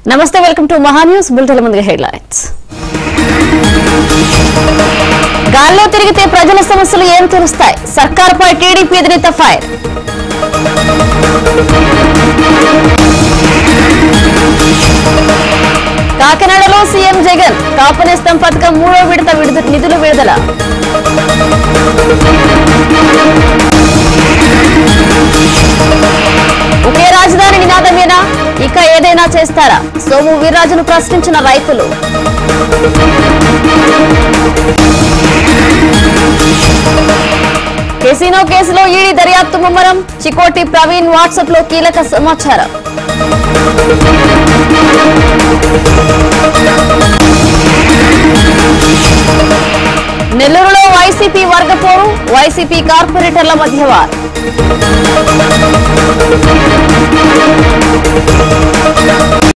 నమస్తే welcome to Maha news bulletin ముందుగా headlines గాల్లో తిరిగితే ప్రజల సమస్యలు ఏం తెలుస్తాయి సర్కార్పై టీడీపీ అధినేత ఫైర్ కాకినాడలో సీఎం జగన్ కాపునేస్తం పథకం మూడో విడత విడుదల నిధులు విడుదల ఒకే రాజధాని నినాదమేనా ఇక ఏదైనా చేస్తారా సోము వీర్రాజును ప్రశ్నించిన రైతులు కెసినో కేసులో ఈడీ దర్యాప్తు ముమ్మరం చికోటి ప్రవీణ్ వాట్సాప్ లో కీలక సమాచారం నెల్లూరులో వైసీపీ వర్గపోరు వైసీపీ కార్పొరేటర్ల మధ్య వార్